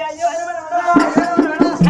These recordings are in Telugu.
అయ్యో మనవడా.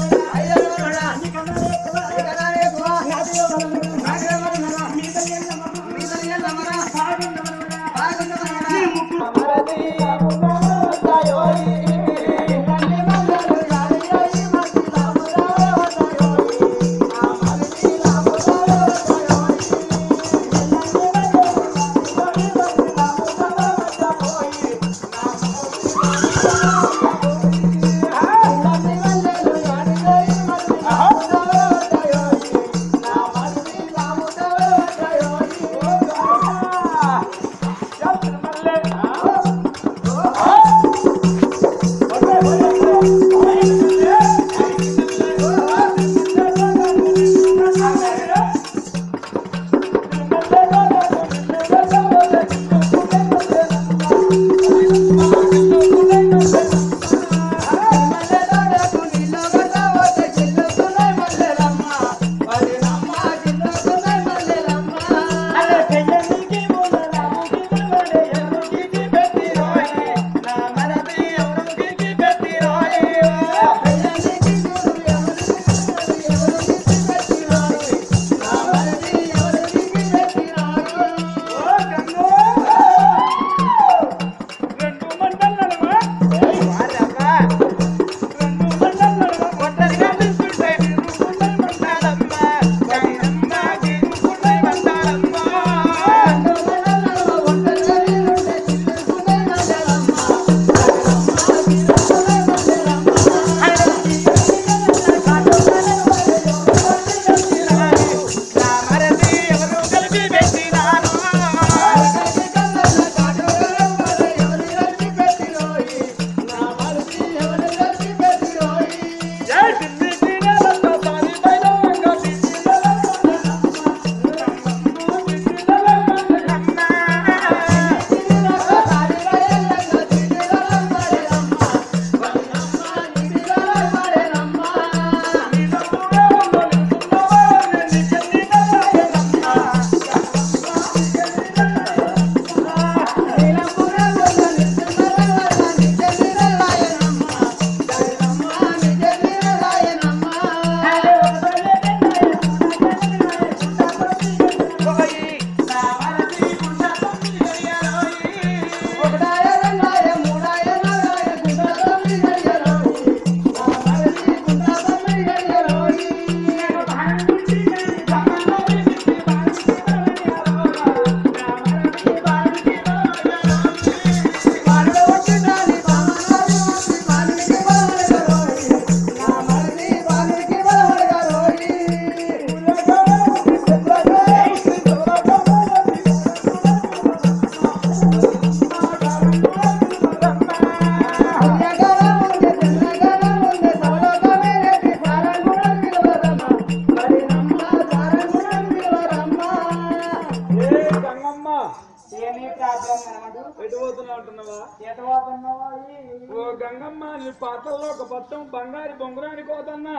ఏ గంగమ్మ ఏమీ ప్రాబ్లం మనమడు ఎటు పోతున్నా అంటున్నావా ఎటు పోతున్నావో ఈ- ఓ గంగమ్మ నీ పాత్రలో ఒక బత్తం బంగారు బొంగురానికి పోతున్నా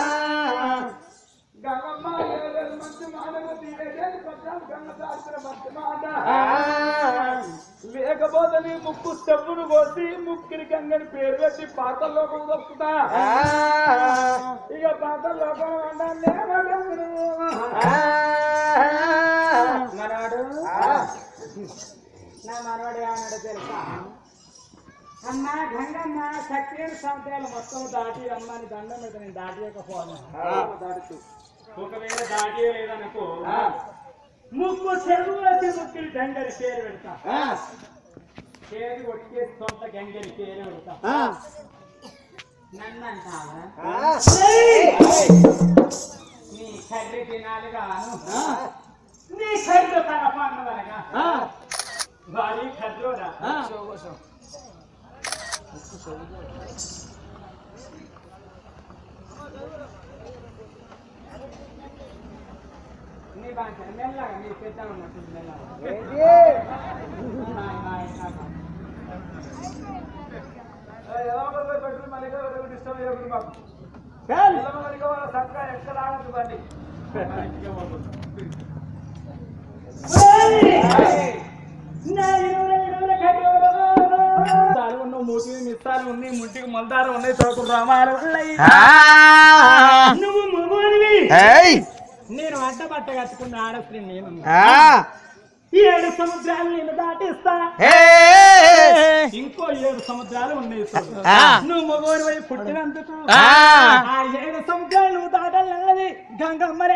గంగమ్మ ఏడేడు మంచి మానవతి ఏడేడు పట్టాలు గంగ దాచిన మంచి మాట లేకపోతే నీ ముక్కు స్టెప్పును కోసి ముక్కిరి గంగని పేరు పెట్టి పాతల్లోకం దొక్కుతా ఇక పాతల్లోకం అంటే మనవాడు నా మనవాడు ఏమన్నాడు తెలుసా అమ్మ గంగమ్మ సత్యేడు సంవత్సరాలు మొత్తం దాటి అమ్మని దండం మీద నేను దాటియకపోను దాడుతూ ఒకవేళ దాటియలేదనుకో ముక్కు చెరువు వచ్చి ముక్కులు గంగరి పేరు పెడతా పేరు కొట్టే సొంత గంగరి పేరు పెడతా నన్ను అంటావా నీ కర్రీ తినాలి గాను నీ కర్రీ తన పండుగనగా వారి కర్రోరా నీ బాగా మెల్లగా నీ పెద్ద ఉన్నట్టు మెల్లగా నాయ్, నాయ్, నాయ్. ఎలా ఒకరు పెట్టి మళ్ళీ ఒకరు డిస్టర్బ్ చేయకూడదు మాకు పిల్లలు మరి వాళ్ళ చక్కగా ఎక్కడ ఆడదు బండి నా ఇరువుల ఇరువుల కర్రోరా. చాలు నువ్వు మూతి మిస్తాలు ఉన్నాయి ముట్టికి మొలదారు ఉన్నాయి చోకు రామాలు ఉన్నాయి నువ్వు మగవానివి నేను అడ్డ బట్ట కట్టుకున్న ఆడస్త్రీ నేను ఈ ఏడు సముద్రాలు నేను దాటిస్తా ఇంకో ఏడు సముద్రాలు ఉన్నాయి చూడు. నువ్వు మగవాని వైపు పుట్టినందుకు ఆ ఏడు సముద్రాలు నువ్వు దాటాలన్నది గంగమ్మరే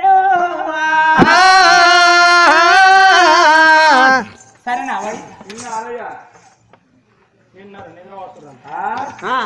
సరేనా వై నిన్న ఆలయ్య నిన్న నిన్న వస్తున్నాను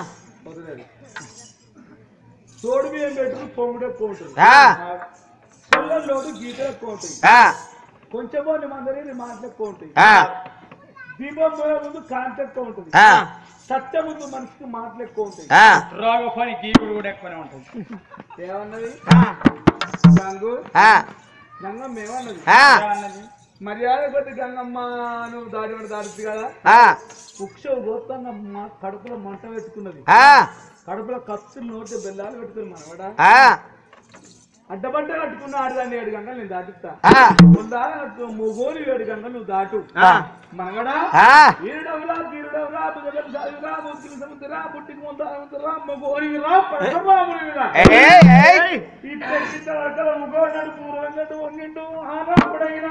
తోడు బియ్యం పెట్టు పొంగుడే కోటు పిల్లల్లోడు గీతల కోటు కొంచెం మందరి మాటలు కోటు దీపం పోయే ముందు కాంతి ఎక్కువ ఉంటుంది సత్య ముందు మనిషికి మాటలు ఎక్కువ ఉంటాయి రోగ పని గీపుడు కూడా ఎక్కువనే ఉంటుంది ఏమన్నది గంగు గంగమ్మ ఏమన్నది ఏమన్నది మర్యాద కొద్ది గంగమ్మ నువ్వు దాడి పడి దాడుతుంది కదా ఉక్ష గోత్తంగమ్మ కడుపులో మంట పెట్టుకున్నది కడుపులో కత్తు నోటి బెల్లాలు పెట్టుకుని మనవడా అడ్డబంట కట్టుకున్న ఆడదాన్ని ఏడు గంటలు నేను దాటిస్తా ఉండాలి కట్టుకో మొగోని ఏడు గంటలు నువ్వు దాటు మనవడా ఈరుడవురా తీరుడవురా బుధగం సాయురా బుద్ధికి సముద్రా బుట్టికి ముందరా మొగోనివిరా పరశురామునివిరా ఇట్ట వరకల మొగోడు పూర్వంగడు వంగిండు ఆనాపుడైనా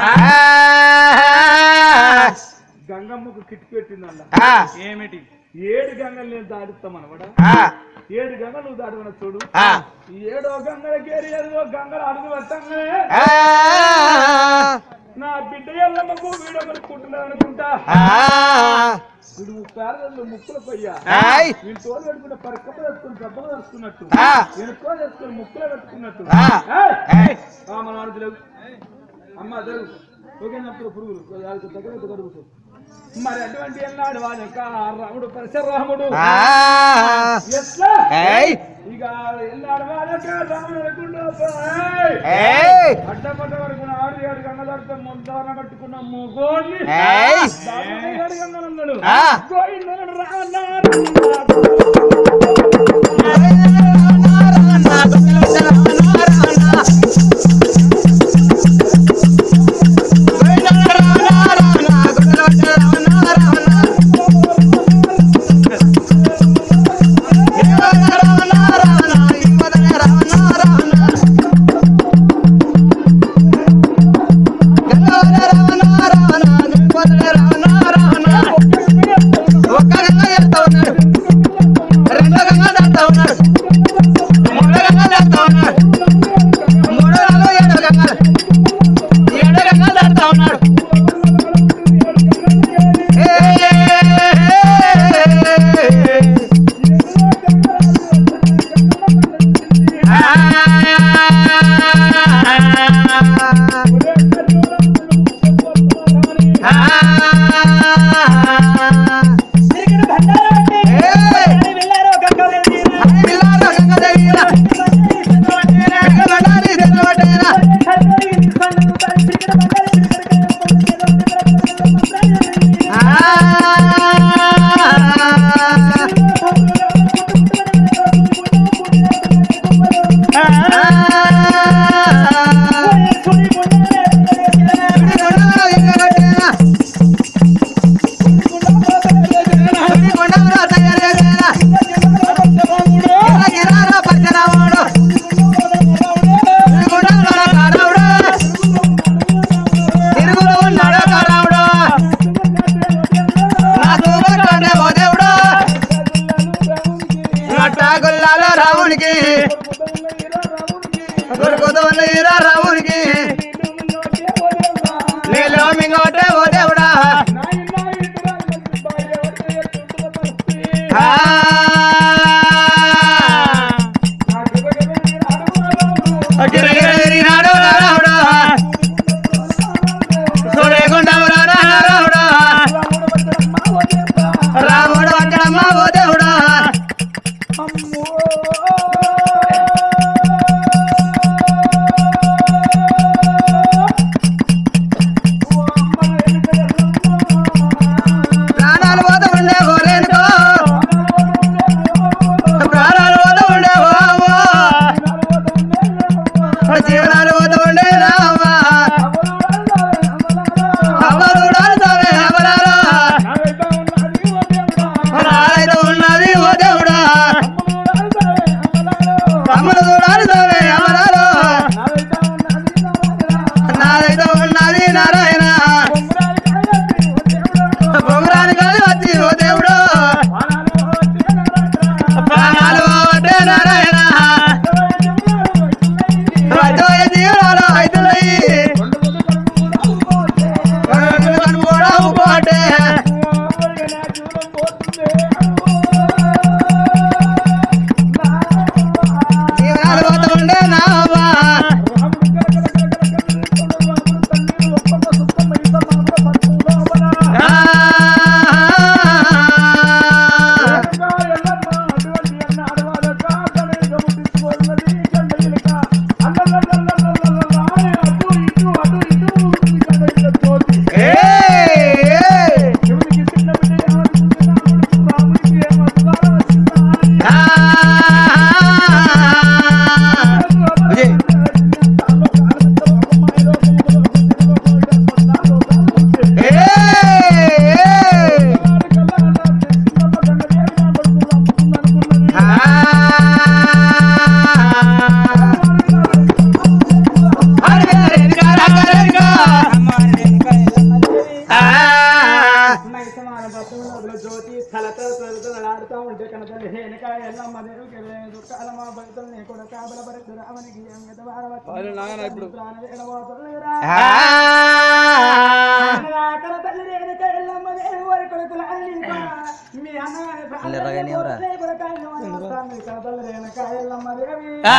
గంగమ్మకు కిట్ పెట్టిందండ ఏమిటి ఏడు గంగలు నేను దాటిస్తా మనవడా ఏడు గంగలు నువ్వు దాటుకున్న చూడు ఈ ఏడో గంగల కేరి ఏదో గంగలు అడుగు పెట్టంగానే నా బిడ్డ ఎల్లమ్మకు వీడొకరు కుట్టున్నారు అనుకుంటా వీడు ముప్పై ఆరు రోజులు ముక్కులు పోయ్యా వీళ్ళు తోలు పెట్టుకుంటే పరకప్ప వేసుకుని గబ్బలు వేసుకున్నట్టు వెనుకో వేసుకుని ముక్కులో పెట్టుకున్నట్టు ఏయ్! ఆ, మన వాడికి లేవు అమ్మ జరుగు ఓకేనప్పుడు పురుగులు వాళ్ళకి దగ్గర దగ్గర కూర్చో. మరి అటువంటి ఎన్నాడు వాడు యొక్క రాముడు పరశురాముడు ఎట్లా ఇక ఎల్లాడు వాళ్ళక రాముడు అనుకుంటూ అడ్డపడ్డ వరకు ఆరు ఏడు గంగలతో ముందాన కట్టుకున్న మొగోని ఏయ్! ఏడు గంగలు అన్నాడు ఆ. గోవిందుడు రానా ఒక్క గంగా చెప్తా ఉన్నాడు రెండో గంగా దాటుతా ఉన్నాడు మూడో గంగా దాటుతా ఉన్నాడు మూడో నాలుగో ఏడో గంగాలు ఏడో గంగా దాటుతా ఉన్నాడు రామునికి రామునికి నీలో మింగోటే ఓ దేవుడా ఆ. గిరిగిరిగిరినాడు రాముడు చూడకుండాము రారా రాముడు రాముడు అక్కడమ్మ ఓ దేవుడు ఎల్లమ్మ దేవుడికి వెళ్ళేది దుఃఖాల మా భక్తులు నీ కూడా కాపల పరిస్థితి రావనికి ఏం గత వాళ్ళు నాయనా ఇప్పుడు. ప్రాణ వేడబోతులేరా ఆ, అక్కడ తల్లి రేణుక ఎల్లమ్మ దేవి వారి కొడుకులు అల్లిపా. మీ అన్నగారి ప్రాణాలు పోతే కొడుకాయలు వస్తాను. ఇక్కడ తల్లి రేణుక ఎల్లమ్మ దేవి. ఆ,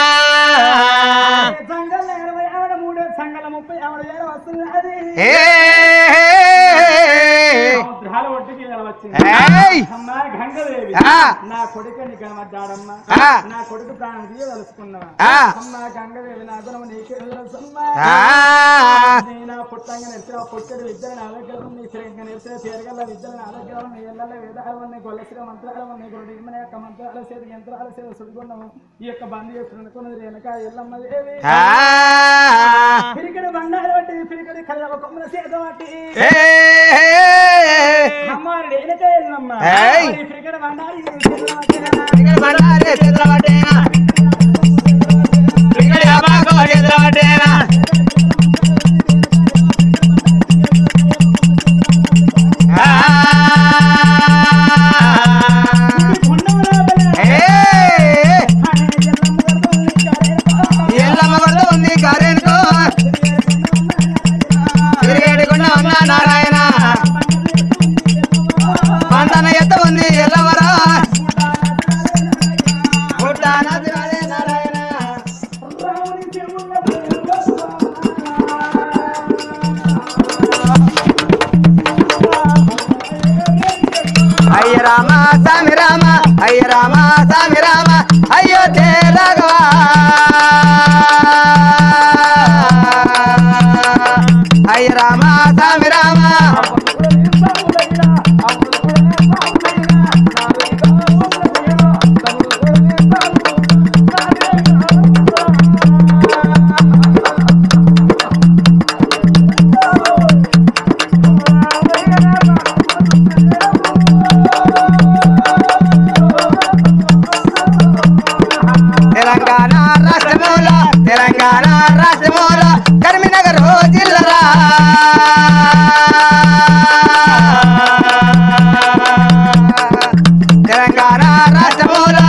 సంఘంలో ఇరవై ఆవిడ మూడు సంఘాల ముప్పై ఆవిడ ఏడు వస్తున్నది ఏ, సముద్రాల ఒడ్డుకి ఇలా వచ్చింది ఏయ్! అమ్మ గంగదేవి ఆ. నా కొడుకుని కనబడ్డాడమ్మా ఆ. నా కొడుకు ప్రాణం తీయదలుచుకున్నావా ఆ. అమ్మ గంగదేవి నా గుణం నీకే తెలుసమ్మా ఆ, నీ నా పుట్టంగా నెలిసిన పుట్టడు విద్యను ఆరోగ్యం నీ శ్రేయంగా నెలిసిన తీరగల విద్యను ఆరోగ్యం నీ ఎల్ల వేదాలు ఉన్నాయి గొల్లశ్రీ మంత్రాలు ఉన్నాయి గురుడు ఇమ్మన యొక్క మంత్రాల సేద యంత్రాల సేద సుడిగున్నాము ఈ యొక్క బండి చేసుకున్నది వెనక ఎల్లమ్మ దేవి ఆ, పిరికడి బండారు బట్టి పిరికడి కళ్ళ కొమ్మల సేద బట్టి ఏ, అమ్మారి వెనక ఎల్లమ్మ ఏయ్! ఈ పిరికడి బండారు ఈ చేతుల మధ్యన ఇక్కడ బండారే చంద్రవటేనా ఇక్కడ అబాకో చంద్రవటేనా ఆ, ఏ, ఎల్లమ్మ కొడుకు ఉంది కారేనుకో తిరిగేడుకుండా ఉన్నా నారాయణ పంటన ఎత్త ఉంది ఎల్లవరా పుట్టాన తిరాలే నారాయణ అయ్య రామ స్వామి రామ అయ్య రామ స్వామి రామ అయ్యో తే రాఘవ అయ్య రామ స్వామి రామ తెలంగాణ రాష్ట్రములో తెలంగాణ రాష్ట్రములో కరీంనగర్ జిల్లరా తెలంగాణ రాష్ట్రములో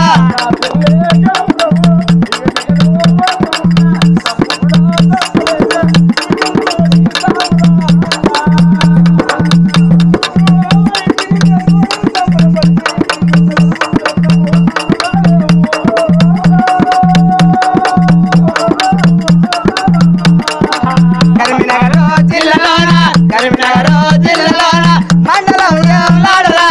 కరీంనగర్ జిల్లాలోన కరీంనగర్ జిల్లాలోన మండలం ఏలాడరా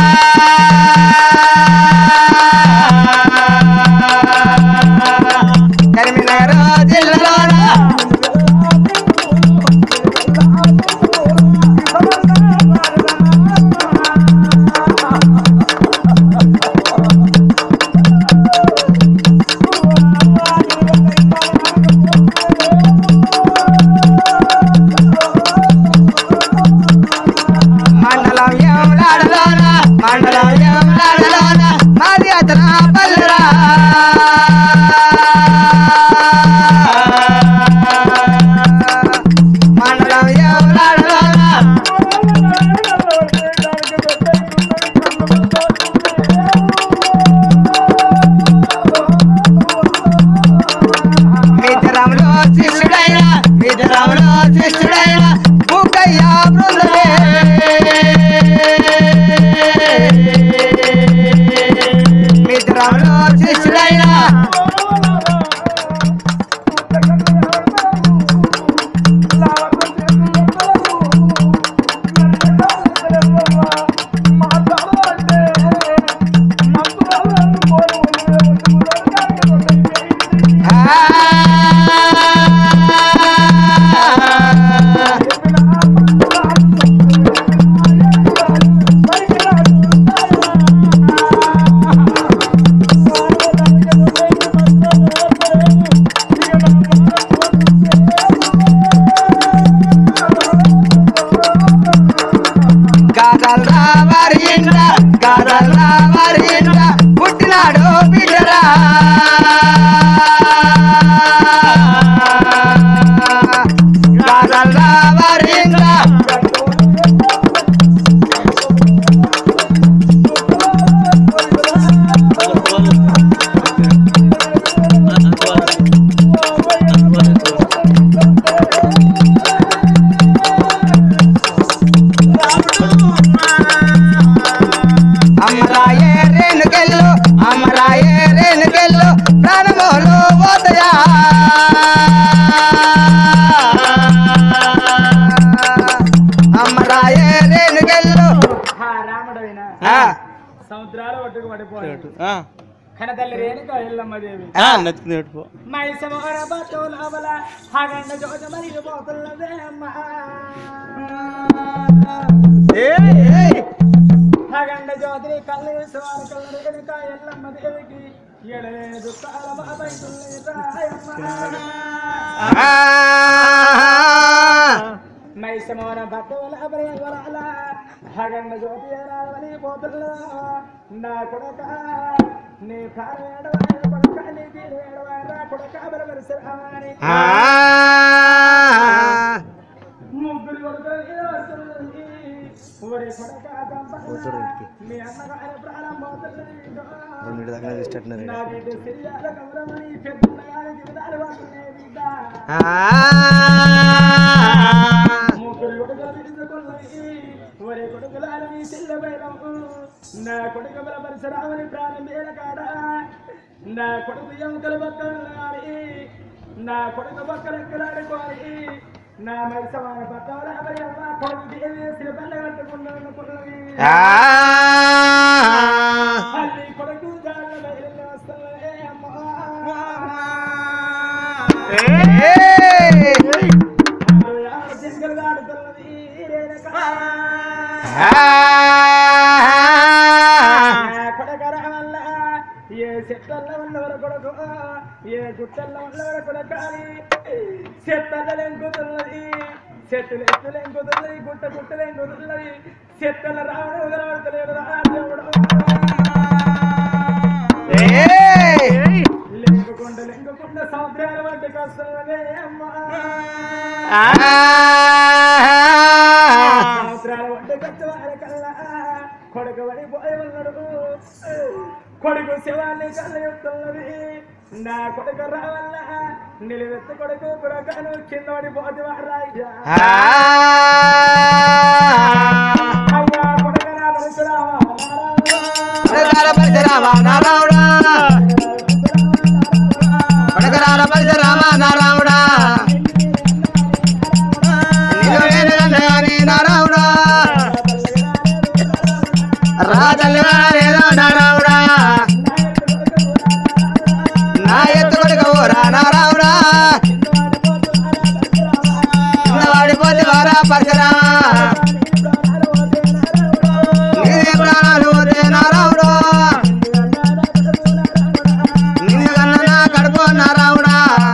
కరీంనగర్ జిల్లాలోన మండలం ఏలాడలోన మండలం ఏలాడలోన మాది అతన పల్లెరా మండలం ఏలాడలోన మిత్రములో శిష్యుడైన మిత్రములో శిష్యుడైన బుక్కయ్య బృందమే మిత్రములో శిష్యుడైన ఆ గాదల్రా వారి ఇంట గాదల్రా వారి ఇంట పుట్టినాడు బిడ్డరా గాదల్రా వారి ఇంట ఆ కనతల్లి రేణుక ఎల్లమ్మ దేవి నెత్తుకుని పెట్టుకో మైసమోర బతుల అవల హగండ జోజ మరియు పోతున్నదే అమ్మ హగండ జ్యోతిని కళ్ళు స్వామి కళ్ళు రేణుక ఎల్లమ్మ దేవికి ఎడలేదు కాల బాబాయ్ మైసమోన బతుల అవల హగండ జ్యోతి రావని పోతుల్లో నా కొడక నీ ప్రాణేడవాయ కొడక నీ తీరేడవాయ రా కొడక బలవరిసరాని ముగ్గురు కొడుకులు ఇలా వస్తున్నది. ఒరే కొడక దంపతులా, మీ అన్నగారి ప్రాణం పోతున్నది. నా బిడ్డ సిరియాల కమరమణి, పెద్దన్నగారి జీవితాలు వాడుతున్నాయి బిడ్డ. ముగ్గురు కొడుకులు విడుచుకున్నది. ఒరే కొడుకులాల మీ చెల్ల బయలము. నా కొడుకు బల పరిసరామని ప్రాణం మేల కాడ నా కొడుకు ఎముకలు బక్కలాడి నా కొడుకు బక్కలెక్కలాడుకోవాలి నా మరి సమాన పట్టవల అమ్మ కొడుకు దేవేసిన పల్ల కట్టుకున్నాను కొడుకు అల్లి కొడుకు జాల బయలు వస్తావే అమ్మ జింగలు ఆడుతున్నది రేణుక. కొడకర వల్ల ఏ చెట్ల ఉన్నవర కొడుకు ఏ గుట్టల్లో ఉన్నవర కొడకాలి చెత్తల లెంకుతున్నది చెట్టులు ఎత్తులు ఎంకుతున్నది గుట్ట గుట్టలు ఎంకుతున్నది చెత్తల రావడం కనబడతలేడు రాజవుడు లెంకుకుండా లెంకుకుండా సముద్రాల వంటికి వస్తున్నదే అమ్మా సంవత్సరాల వంటికి వచ్చే వారి కల్లా కొడుకు పడిపోయి ఉన్నాడు కొడుకు శివాన్ని కళ్ళయుతున్నది నా కొడుకు రావల్ల నిలువెత్తు కొడుకు కొడుకను కింద పడిపోతే రాయ్యా అయ్యా కొడుకు నా పరశురామా, నారాయణ నారాయణ రాజల్లి ఏదో నారాయణ నా ఎత్తు కొడుకు రా నారాయణ కింద వాడిపోతే వారా పరశురామ నీ ప్రాణాలు పోతే నారాయణ నిన్ను కన్న నా కడుపు నారాయణ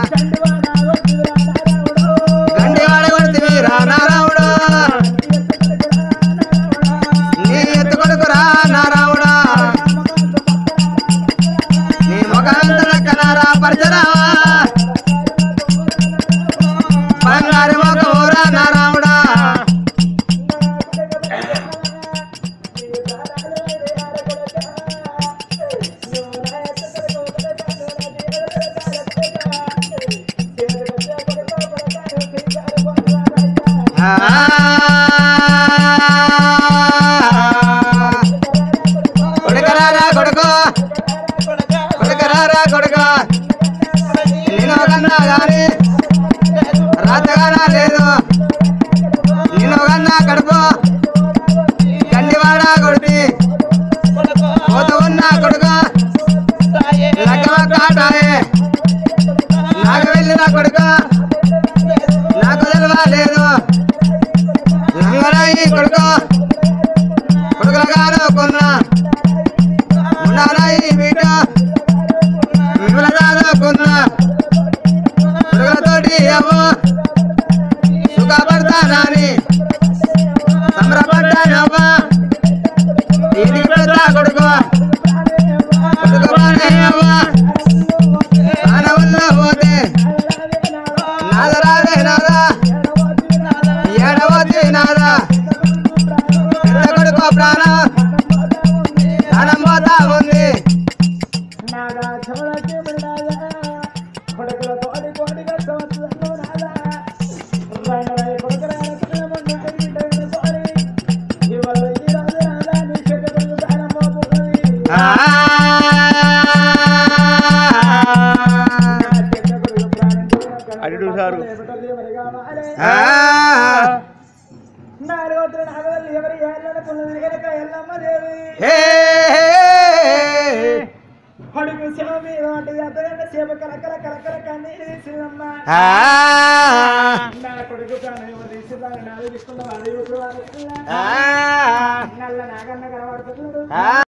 గండి వాడగొడితే రా నారాయణ నీ ఎత్తు కొడుకు రా నారాయణ నీ ముఖాంతర కనారా పరశురామ బంగారు ముఖము రా నారాయణ కొడుకరారా కొడుకు కొడుకరారా కొడుకు నేను కన్నా గాని రాతగానా లేదు నేను కన్నా కడుపు గండివాడ కొడుకు పోతూ ఉన్నా కొడుకు లగ్గమ కాటాయే నాకు వెళ్ళిన కొడుకు నాకు తెలియలేదు లంగరాయి కొడుకు కొడుకుల గారు కొన్నా ఉన్నారాయి బిడ్డ మిమ్మల గారు కొన్నా కొడుకులతోటి అవ్వ సుఖపడతానని సంబరపడ్డానవ్వ ఇంటికి పెద్ద కొడుకు కొడుకు బానే అవ్వ ప్రాణముల్లో పోతే నాదరాదే నాదా ఏడవద్దు నాదా పెద్ద కొడుకు ప్రాణం ప్రాణం పోతా ఉంది నాగా చమలకి బిడ్డాలా, కొడుకుల తోడి కోడిగా సంవత్సరంలో నాదా. రంగరాయ కొడుకురాయ ప్రేమను అడిగిన తోడి, ఇవాళ ఈ రాజు రాజా నీ చేతులకు దానం మోపుతుంది. ఆ నా చెడ్డ కొడుకు ప్రాణం పోయిన అడుగు సారు. లేపటలు ఎవరిగా మారే. ఆ నాలుగోత్ర నాగవల్లి ఎవరి ఏళ్ళనుకున్నది వెనక ఎల్లమ్మ దేవి హే అడుగు సేవ మీద వంటది అతగంట సేవ కలకల కలకల కన్నీరు తీసిందమ్మ ఆ నా కొడుకు ప్రాణం తీసిందని నాది తీసుకున్న వాడు ఇప్పుడు వాడు ఆ నల్ల నాగన్న కనబడుతున్నాడు ఆ